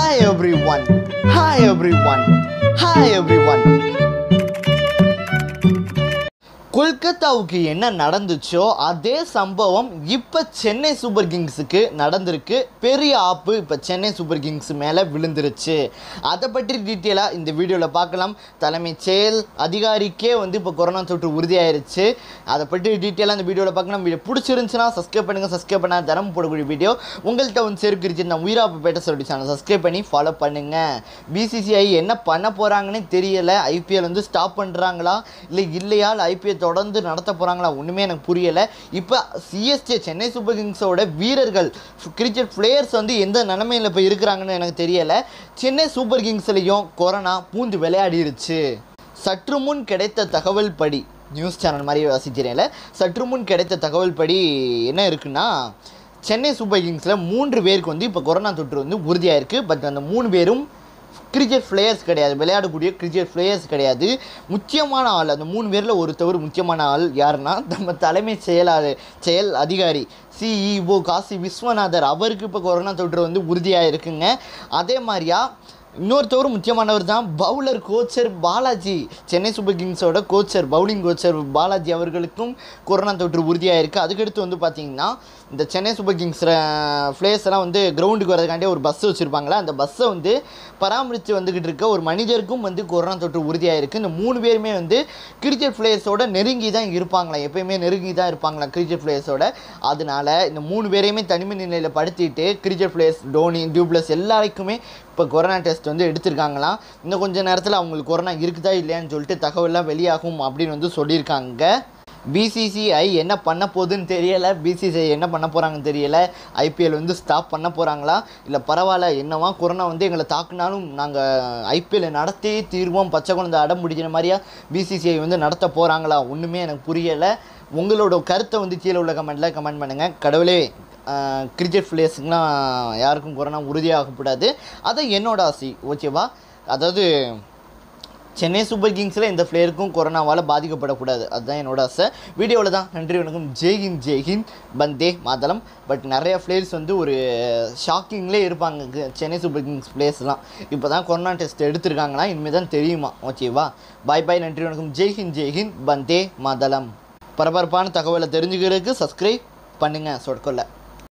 Hi everyone. Hi everyone. Hi everyone. கொல்கத்தாவுக்கு என்ன நடந்துச்சோ அதே சம்பவம் இப்போ சென்னை சூப்பர் கிங்ஸுக்கு நடந்திருக்கு பெரிய ஆப்பு இப்போ சென்னை சூப்பர் கிங்ஸ் மேலே விழுந்துருச்சு அதை பற்றி டீட்டெயிலாக இந்த வீடியோவில் பார்க்கலாம் தலைமைச் செயல் அதிகாரிக்கே வந்து இப்போ கொரோனா தொற்று உறுதியாயிருச்சு அதை பற்றி டீட்டெயிலாக இந்த வீடியோவில் பார்க்கலாம் வீடியோ பிடிச்சிருந்துச்சுன்னா சப்ஸ்கிரைப் பண்ணுங்கள் சப்ஸ்கிரைப் பண்ணால் தினம் போடக்கூடிய வீடியோ உங்கள்கிட்ட வந்து சேர்க்கிருச்சு நான் உயிராப்பு பேட்ட சொல்லி சேனல் சப்ஸ்கிரைப் பண்ணி ஃபாலோ பண்ணுங்கள் பிசிசிஐ என்ன பண்ண போகிறாங்கன்னே தெரியல ஐபிஎல் வந்து ஸ்டாப் பண்ணுறாங்களா இல்லை இல்லையா இல்லை ஐபிஎல் தொடர்ந்து நடத்த போகிறாங்களா ஒன்றுமே எனக்கு புரியலை இப்போ சிஎஸ்டி சென்னை சூப்பர் கிங்ஸோட வீரர்கள் கிரிக்கெட் பிளேயர்ஸ் வந்து எந்த நிலமையில் இப்போ இருக்கிறாங்கன்னு எனக்கு தெரியலை சென்னை சூப்பர் கிங்ஸ்லேயும் கொரோனா பூந்து விளையாடிருச்சு சற்று முன் கிடைத்த தகவல் படி நியூஸ் சேனல் மாதிரி வாசிக்கிறேன்ல சற்று முன் கிடைத்த தகவல் படி என்ன இருக்குன்னா சென்னை சூப்பர் கிங்ஸில் மூன்று பேருக்கு வந்து இப்போ கொரோனா தொற்று வந்து உறுதியாயிருக்கு பட் அந்த மூணு பேரும் கிரிக்கெட் பிளேயர்ஸ் கிடையாது விளையாடக்கூடிய கிரிக்கெட் பிளேயர்ஸ் கிடையாது முக்கியமான ஆள் அந்த மூணு பேரில் ஒருத்தவர் முக்கியமான ஆள் யாருன்னா நம்ம தலைமை செயலாளர் செயல் அதிகாரி சிஇஓ காசி விஸ்வநாதர் அவருக்கு இப்போ கொரோனா தொற்று வந்து உறுதியாக இருக்குங்க அதே மாதிரியா இன்னொருத்தவர் முக்கியமானவர் தான் பவுலர் கோச்சர் பாலாஜி சென்னை சூப்பர் கிங்ஸோட கோச்சர் பவுலிங் கோச்சர் பாலாஜி அவர்களுக்கும் கொரோனா தொற்று உறுதியாக இருக்குது அதுக்கடுத்து வந்து பார்த்திங்கன்னா இந்த சென்னை சூப்பர் கிங்ஸ் பிளேயர்ஸ் எல்லாம் வந்து கிரவுண்டுக்கு வரதுக்காண்டி ஒரு பஸ் வச்சுருப்பாங்களா அந்த பஸ்ஸை வந்து பராமரித்து வந்துக்கிட்டு இருக்க ஒரு மனிதருக்கும் வந்து கொரோனா தொற்று உறுதியாக இருக்குது இந்த மூணு பேருமே வந்து கிரிக்கெட் பிளேயர்ஸோட நெருங்கி தான் இருப்பாங்களாம் எப்பயுமே நெருங்கி தான் இருப்பாங்களாம் கிரிக்கெட் பிளேயர்ஸோட அதனால இந்த மூணு பேரையுமே தனிமை நிலையில் படுத்திட்டு கிரிக்கெட் பிளேயர்ஸ் டோனி டியூப்ளஸ் எல்லாருக்குமே இப்போ கொரோனா டெஸ்ட் வந்து எடுத்திருக்காங்களாம் இன்னும் கொஞ்ச நேரத்தில் அவங்களுக்கு கொரோனா இருக்குதா இல்லையான்னு சொல்லிட்டு தகவல்லாம் வெளியாகும் அப்படின்னு வந்து சொல்லியிருக்காங்க பிசிசிஐ என்ன பண்ண போகுதுன்னு தெரியலை பிசிசிஐ என்ன பண்ண போகிறாங்கன்னு தெரியலை ஐபிஎல் வந்து ஸ்டாப் பண்ண போகிறாங்களா இல்லை பரவாயில்ல என்னவா கொரோனா வந்து எங்களை தாக்குனாலும் நாங்கள் ஐபிஎல் நடத்தி தீர்வோம் பச்சை குழந்தை அடம் பிடிக்கிற மாதிரியா பிசிசிஐ வந்து நடத்த போகிறாங்களா ஒன்றுமே எனக்கு புரியலை உங்களோட கருத்தை வந்து கீழே உள்ள கமெண்ட்டில் கமெண்ட் பண்ணுங்கள் கடவுளே கிரிக்கெட் பிளேயர்ஸுக்குலாம் யாருக்கும் கொரோனா உறுதியாகக்கூடாது அது என்னோட ஆசை ஓகேவா அதாவது சென்னை சூப்பர் கிங்ஸில் இந்த பிளேயருக்கும் கொரோனாவால் பாதிக்கப்படக்கூடாது அதுதான் என்னோட ஆசை வீடியோவில் தான் நன்றி வணக்கம் ஜெய்ஹிந்த் ஜெய்ஹிந்த் பந்தே மாதளம் பட் நிறைய பிளேயர்ஸ் வந்து ஒரு ஷாக்கிங்லேயே இருப்பாங்க கு- சென்னை சூப்பர் கிங்ஸ் பிளேயர்ஸ்லாம் இப்போ தான் கொரோனா டெஸ்ட் எடுத்திருக்காங்கன்னா இனிமேல் தான் தெரியுமா ஓகேவா பாய் பாய் நன்றி வணக்கம் ஜெய்ஹிந்த் ஜெய்ஹிந்த் பந்தே மாதளம் பரபரப்பான தகவலை தெரிஞ்சுக்கிறதுக்கு சப்ஸ்கிரைப் பண்ணுங்கள் சொற்கொள்ள